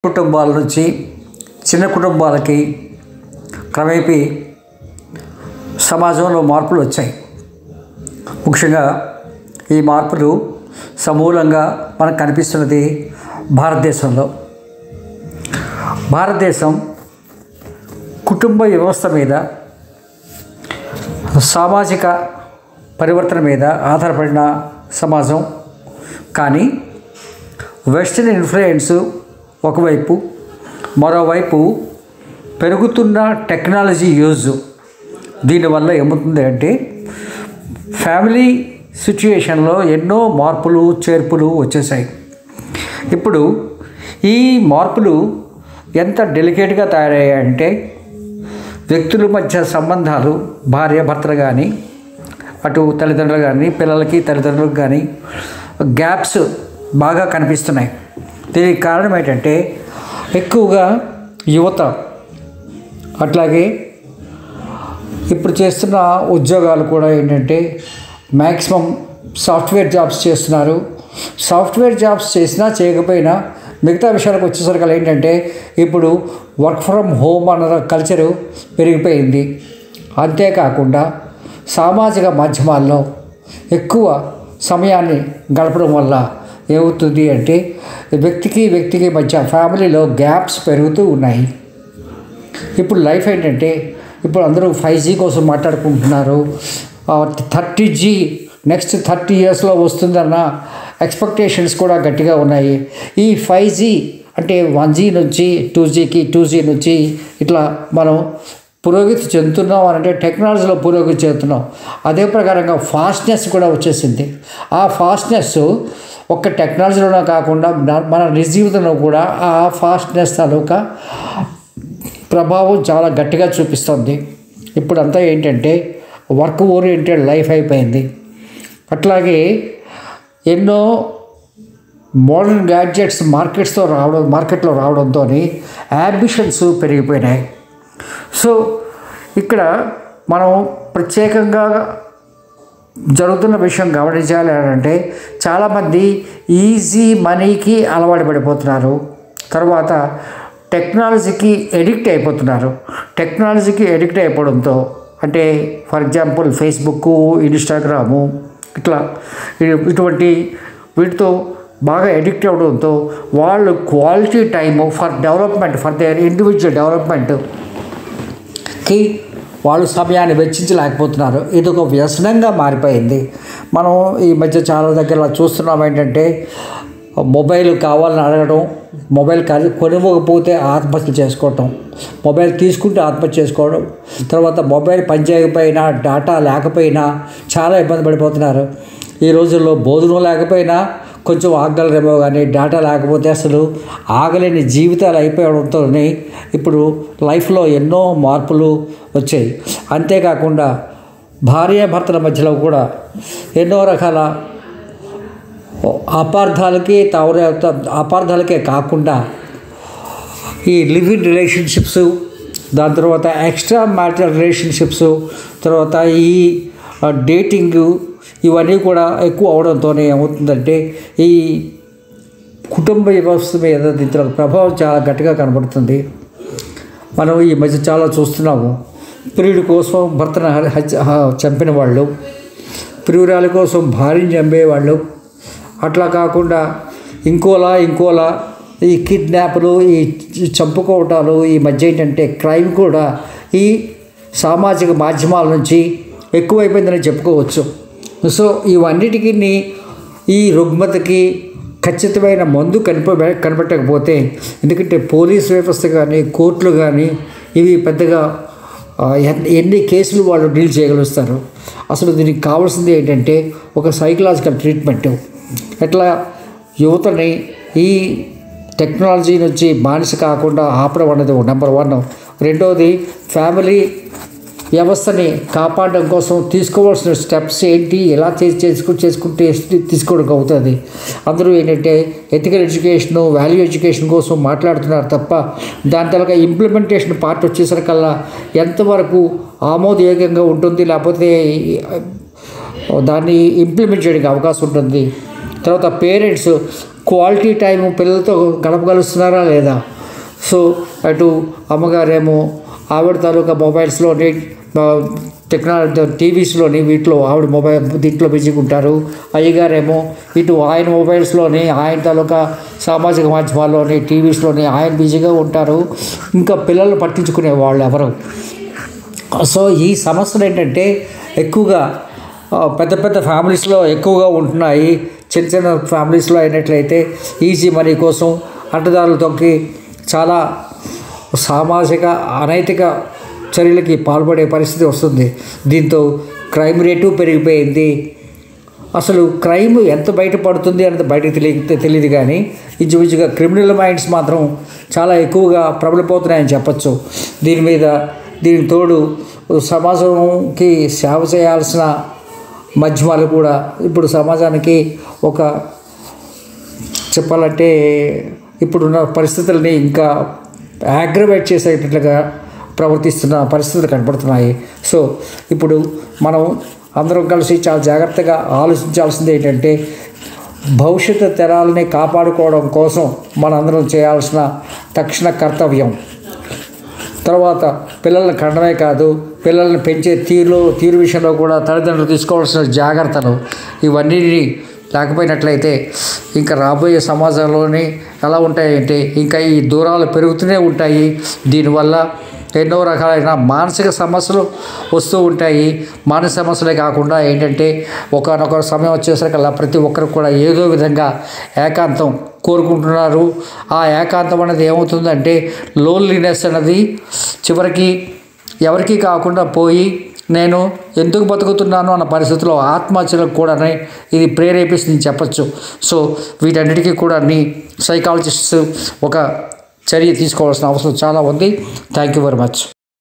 కుటుంబాల నుంచి చిన్న కుటుంబాలకి క్రమేపీ సమాజంలో మార్పులు వచ్చాయి ముఖ్యంగా ఈ మార్పులు సమూలంగా మనకు కనిపిస్తున్నది భారతదేశంలో భారతదేశం కుటుంబ వ్యవస్థ మీద సామాజిక పరివర్తన మీద ఆధారపడిన సమాజం కానీ వెస్టర్న్ ఇన్ఫ్లుయెన్స్ ఒకవైపు మరోవైపు పెరుగుతున్న టెక్నాలజీ యూజ్ దీనివల్ల ఏమవుతుంది అంటే ఫ్యామిలీ సిచ్యుయేషన్లో ఎన్నో మార్పులు చేర్పులు వచ్చేసాయి ఇప్పుడు ఈ మార్పులు ఎంత డెలికేట్గా తయారయ్యాయంటే వ్యక్తుల మధ్య సంబంధాలు భార్య భర్తలు కానీ అటు తల్లిదండ్రులు కానీ పిల్లలకి తల్లిదండ్రులకు కానీ గ్యాప్స్ బాగా కనిపిస్తున్నాయి దీనికి కారణం ఏంటంటే ఎక్కువగా యువత అట్లాగే ఇప్పుడు చేస్తున్న ఉద్యోగాలు కూడా ఏంటంటే మ్యాక్సిమం సాఫ్ట్వేర్ జాబ్స్ చేస్తున్నారు సాఫ్ట్వేర్ జాబ్స్ చేసినా చేయకపోయినా మిగతా విషయాలకు వచ్చేసరికి ఏంటంటే ఇప్పుడు వర్క్ ఫ్రమ్ హోమ్ అన్న కల్చరు పెరిగిపోయింది అంతేకాకుండా సామాజిక మాధ్యమాల్లో ఎక్కువ సమయాన్ని గడపడం వల్ల ఏమవుతుంది అంటే వ్యక్తికి వ్యక్తికి మధ్య ఫ్యామిలీలో గ్యాప్స్ పెరుగుతూ ఉన్నాయి ఇప్పుడు లైఫ్ ఏంటంటే ఇప్పుడు అందరూ ఫైవ్ జీ కోసం మాట్లాడుకుంటున్నారు థర్టీ జీ నెక్స్ట్ థర్టీ ఇయర్స్లో వస్తుందన్న ఎక్స్పెక్టేషన్స్ కూడా గట్టిగా ఉన్నాయి ఈ ఫైవ్ జీ అంటే వన్ జీ నుంచి టూ జీకి టూ జీ నుంచి ఇట్లా మనం పురోగతి చెందుతున్నాం అని అంటే టెక్నాలజీలో పురోగతి చెందుతున్నాం అదే ప్రకారంగా ఫాస్ట్నెస్ కూడా వచ్చేసింది ఆ ఫాస్ట్నెస్ ఒక్క టెక్నాలజీలోనే కాకుండా మన నిజ జీవితంలో కూడా ఆ ఫాస్ట్నెస్ తాలూకా ప్రభావం చాలా గట్టిగా చూపిస్తుంది ఇప్పుడంతా ఏంటంటే వర్క్ ఓరియంటెడ్ లైఫ్ అయిపోయింది అట్లాగే ఎన్నో మోడర్న్ గ్యాడ్జెట్స్ మార్కెట్స్తో రావడం మార్కెట్లో రావడంతో యాంబిషన్స్ పెరిగిపోయినాయి సో ఇక్కడ మనం ప్రత్యేకంగా జరుగుతున్న విషయం గమనించాలి అని అంటే చాలామంది ఈజీ మనీకి అలవాటు పడిపోతున్నారు తర్వాత టెక్నాలజీకి ఎడిక్ట్ అయిపోతున్నారు టెక్నాలజీకి ఎడిక్ట్ అయిపోవడంతో అంటే ఫర్ ఎగ్జాంపుల్ ఫేస్బుక్ ఇన్స్టాగ్రాము ఇట్లా ఇటువంటి వీటితో బాగా ఎడిక్ట్ అవ్వడంతో వాళ్ళు quality time for development for their individual డెవలప్మెంట్కి వాళ్ళు సమయాన్ని వెచ్చించలేకపోతున్నారు ఇది ఒక వ్యసనంగా మారిపోయింది మనం ఈ మధ్య చాలా దగ్గర చూస్తున్నాం ఏంటంటే మొబైల్ కావాలని అడగడం మొబైల్ కాదు కొనివ్వకపోతే ఆత్మహత్య చేసుకోవటం మొబైల్ తీసుకుంటే ఆత్మహత్య చేసుకోవడం తర్వాత మొబైల్ పనిచేయకపోయినా డేటా లేకపోయినా చాలా ఇబ్బంది పడిపోతున్నారు ఈ రోజుల్లో భోజనం లేకపోయినా కొంచెం ఆగలరేమో కానీ డేటా లేకపోతే అసలు ఆగలేని జీవితాలు అయిపోవడంతో ఇప్పుడు లైఫ్లో ఎన్నో మార్పులు వచ్చాయి అంతేకాకుండా భార్యాభర్తల మధ్యలో కూడా ఎన్నో రకాల అపార్థాలకి తవర అపార్థాలకే కాకుండా ఈ లివ్ ఇన్ రిలేషన్షిప్స్ దాని తర్వాత ఎక్స్ట్రా మ్యాటర్ రిలేషన్షిప్స్ తర్వాత ఈ డేటింగ్ ఇవన్నీ కూడా ఎక్కువ అవడంతో ఏమవుతుందంటే ఈ కుటుంబ వ్యవస్థ మీద దీంట్లో ప్రభావం చాలా గట్టిగా కనబడుతుంది మనం ఈ మధ్య చాలా చూస్తున్నాము ప్రియుడి కోసం భర్తను చంపిన వాళ్ళు ప్రియురాలి కోసం భార్యని చంపేవాళ్ళు అట్లా కాకుండా ఇంకోలా ఇంకోలా ఈ కిడ్నాప్లు ఈ చంపుకోవటాలు ఈ మధ్య ఏంటంటే క్రైమ్ కూడా ఈ సామాజిక మాధ్యమాల నుంచి ఎక్కువైపోయిందని చెప్పుకోవచ్చు సో ఇవన్నిటికీ ఈ రుగ్మతకి ఖచ్చితమైన మందు కనిప కనిపెట్టకపోతే ఎందుకంటే పోలీస్ వ్యవస్థ కానీ కోర్టులు కానీ ఇవి పెద్దగా ఎన్ని కేసులు వాళ్ళు డీల్ చేయగలుగుతారు అసలు దీనికి కావాల్సింది ఏంటంటే ఒక సైకలాజికల్ ట్రీట్మెంట్ ఎట్లా యువతని ఈ టెక్నాలజీ నుంచి బానిస కాకుండా ఆపడం అన్నది నెంబర్ వన్ రెండవది ఫ్యామిలీ వ్యవస్థని కాపాడడం కోసం తీసుకోవాల్సిన స్టెప్స్ ఏంటి ఎలా చేసుకు చేసుకుంటే తీసుకోవడం అవుతుంది అందరూ ఏంటంటే ఎథికల్ ఎడ్యుకేషన్ వాల్యూ ఎడ్యుకేషన్ కోసం మాట్లాడుతున్నారు తప్ప దాని తర్వాత ఇంప్లిమెంటేషన్ పార్ట్ వచ్చేసరికల్లా ఎంతవరకు ఆమోదయోగ్యంగా ఉంటుంది లేకపోతే దాన్ని ఇంప్లిమెంట్ చేయడానికి అవకాశం ఉంటుంది తర్వాత పేరెంట్స్ క్వాలిటీ టైం పిల్లలతో గడపగలుస్తున్నారా లేదా సో అటు అమ్మగారేమో ఆవిడ తాలూకా మొబైల్స్లోని టెక్నాలజీ టీవీస్లోని వీటిలో ఆవిడ మొబైల్ దీంట్లో బిజీగా ఉంటారు అయ్యగారేమో ఇటు ఆయన మొబైల్స్లోని ఆయన తాలూకా సామాజిక మాధ్యమాల్లోని టీవీస్లోని ఆయన బిజీగా ఉంటారు ఇంకా పిల్లల్ని పట్టించుకునే వాళ్ళు ఎవరు సో ఈ సమస్యలు ఏంటంటే ఎక్కువగా ఆ, పెద్ద పెద్ద ఫ్యామిలీస్లో ఎక్కువగా ఉంటున్నాయి చిన్న చిన్న ఫ్యామిలీస్లో అయినట్లయితే ఈజీ మనీ కోసం అడ్డదారులు తొక్కి చాలా సామాజిక అనైతిక చర్యలకి పాల్పడే పరిస్థితి వస్తుంది దీంతో క్రైమ్ రేటు పెరిగిపోయింది అసలు క్రైమ్ ఎంత బయటపడుతుంది అనేది బయటకు తెలియ తెలియదు కానీ ఇంచుమించుగా క్రిమినల్ మైండ్స్ మాత్రం చాలా ఎక్కువగా ప్రబలిపోతున్నాయని చెప్పచ్చు దీని మీద దీనికి తోడు సమాజంకి సేవ చేయాల్సిన మధ్యమాలు కూడా ఇప్పుడు సమాజానికి ఒక చెప్పాలంటే ఇప్పుడున్న పరిస్థితుల్ని ఇంకా అగ్రవేట్ చేసేటట్లుగా ప్రవర్తిస్తున్న పరిస్థితులు కనపడుతున్నాయి సో ఇప్పుడు మనం అందరం కలిసి చాలా జాగ్రత్తగా ఆలోచించాల్సింది ఏంటంటే భవిష్యత్తు తరాలని కాపాడుకోవడం కోసం మనందరం చేయాల్సిన తక్షణ కర్తవ్యం తర్వాత పిల్లల్ని కండమే కాదు పిల్లల్ని పెంచే తీరు తీరు విషయంలో కూడా తల్లిదండ్రులు తీసుకోవాల్సిన జాగ్రత్తలు ఇవన్నీ లేకపోయినట్లయితే ఇంకా రాబోయే సమాజంలోని ఎలా ఉంటాయంటే ఇంకా ఈ దూరాలు పెరుగుతూనే ఉంటాయి దీనివల్ల ఎన్నో రకాలైన మానసిక సమస్యలు వస్తూ ఉంటాయి మానసిక సమస్యలే కాకుండా ఏంటంటే ఒకనొక సమయం వచ్చేసరికల్లా ప్రతి ఒక్కరు కూడా ఏదో విధంగా ఏకాంతం కోరుకుంటున్నారు ఆ ఏకాంతం అనేది ఏమవుతుందంటే లోన్లీనెస్ అనేది చివరికి ఎవరికీ కాకుండా పోయి నేను ఎందుకు బతుకుతున్నాను అన్న పరిస్థితిలో ఆత్మహత్యలకు కూడా ఇది ప్రేరేపిస్తుంది చెప్పచ్చు సో వీటన్నిటికీ కూడా నీ సైకాలజిస్ట్ ఒక చర్య తీసుకోవాల్సిన అవసరం చాలా ఉంది థ్యాంక్ యూ వెరీ మచ్